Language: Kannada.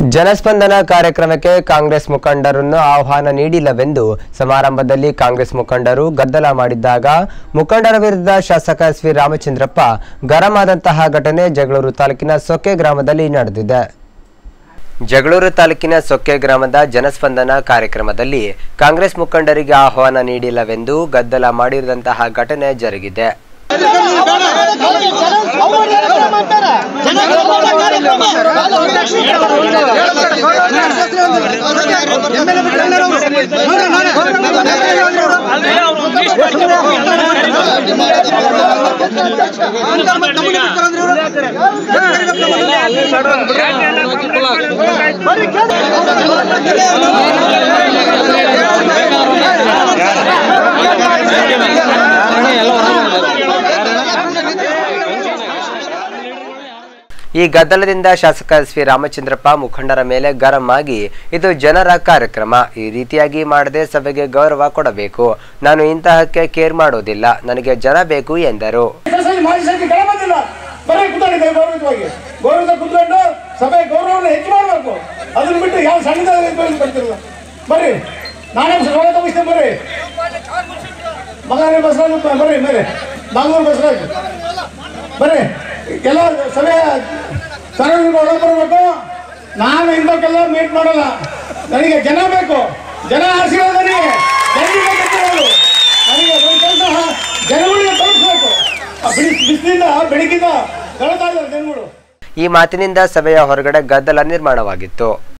ಜನಸ್ಪಂದನ ಕಾರ್ಯಕ್ರಮಕ್ಕೆ ಕಾಂಗ್ರೆಸ್ ಮುಖಂಡರನ್ನು ಆಹ್ವಾನ ನೀಡಿಲ್ಲವೆಂದು ಸಮಾರಂಭದಲ್ಲಿ ಕಾಂಗ್ರೆಸ್ ಮುಖಂಡರು ಗದ್ದಲ ಮಾಡಿದ್ದಾಗ ಮುಖಂಡರ ವಿರುದ್ಧ ಶಾಸಕ ಎಸ್ ವಿ ರಾಮಚಂದ್ರಪ್ಪ ಗರಂ ಆದಂತಹ ಘಟನೆ ಜಗಳೂರು ತಾಲೂಕಿನ ಸೊಕ್ಕೆ ಗ್ರಾಮದಲ್ಲಿ ನಡೆದಿದೆ ಜಗಳೂರು ತಾಲೂಕಿನ ಸೊಕ್ಕೆ ಗ್ರಾಮದ ಜನಸ್ಪಂದನ ಕಾರ್ಯಕ್ರಮದಲ್ಲಿ ಕಾಂಗ್ರೆಸ್ ಮುಖಂಡರಿಗೆ ಆಹ್ವಾನ ನೀಡಿಲ್ಲವೆಂದು ಗದ್ದಲ ಮಾಡಿದಂತಹ ಘಟನೆ ಜರುಗಿದೆ ಈ ಗದ್ದಲದಿಂದ ಶಾಸಕ ಎಸ್ ವಿ ರಾಮಚಂದ್ರಪ್ಪ ಮುಖಂಡರ ಮೇಲೆ ಗರಂ ಆಗಿ ಇದು ಜನರ ಕಾರ್ಯಕ್ರಮ ಈ ರೀತಿಯಾಗಿ ಮಾಡದೆ ಸಭೆಗೆ ಗೌರವ ಕೊಡಬೇಕು ನಾನು ಇಂತಹಕ್ಕೆ ಕೇರ್ ಮಾಡೋದಿಲ್ಲ ನನಗೆ ಜನ ಬೇಕು ಎಂದರು ಕೆಲಸದಲ್ಲಿ ಮಾಜಿ ಸಚಿವ ಕೆಳ ಬಂದಿಲ್ಲ ಬರೀ ಕೂತ್ಕೊಂಡಿದ್ದೇವೆ ಗೌರವಿತವಾಗಿ ಗೌರವದ ಕೂತ್ಕೊಂಡು ಸಭೆ ಗೌರವವನ್ನು ಹೆಚ್ಚು ಮಾಡಬೇಕು ಅದನ್ನ ಬಿಟ್ಟು ಯಾವ ಸಣ್ಣದಾಗಿ ಬರ್ತಿರಲ್ಲ ಬರ್ರಿ ನಾನೇ ಸ್ವಾಗತ ವಹಿಸ್ತೇನೆ ಬರ್ರಿ ಮಗನೇ ಬಸವರಾಜ್ ಬರ್ರಿ ಬರ್ರಿ ಮಂಗಳೂರು ಬಸವರಾಜ್ ಬರ್ರಿ ಎಲ್ಲ ಸಭೆ ಸಾರ್ವಜನಿಕ ಒಳಗೆ ಬರಬೇಕು ನಾನು ಇಂಥಕ್ಕೆಲ್ಲ ಮೀಟ್ ಮಾಡಲ್ಲ ನನಗೆ ಜನ ಬೇಕು ಜನ ಆಶೀರ್ವಾದ ನನಗೆ ಜನರಿಗೆ ಗೊತ್ತಿರೋದು. ನನಗೆ ಒಂದು ಕೆಲಸ ಜನಗಳಿಗೆ ತಲುಪಿಸ್ಬೇಕು ಆ ಬಿಡಿ ಬಿಸಿಲಿಂದ ಬೆಳಗಿಂದ ಕಳತಾ ಇದ್ದಾರೆ ಜನಗಳು ಈ ಮಾತಿನಿಂದ ಸಭೆಯ ಹೊರಗಡೆ ಗದ್ದಲ ನಿರ್ಮಾಣವಾಗಿತ್ತು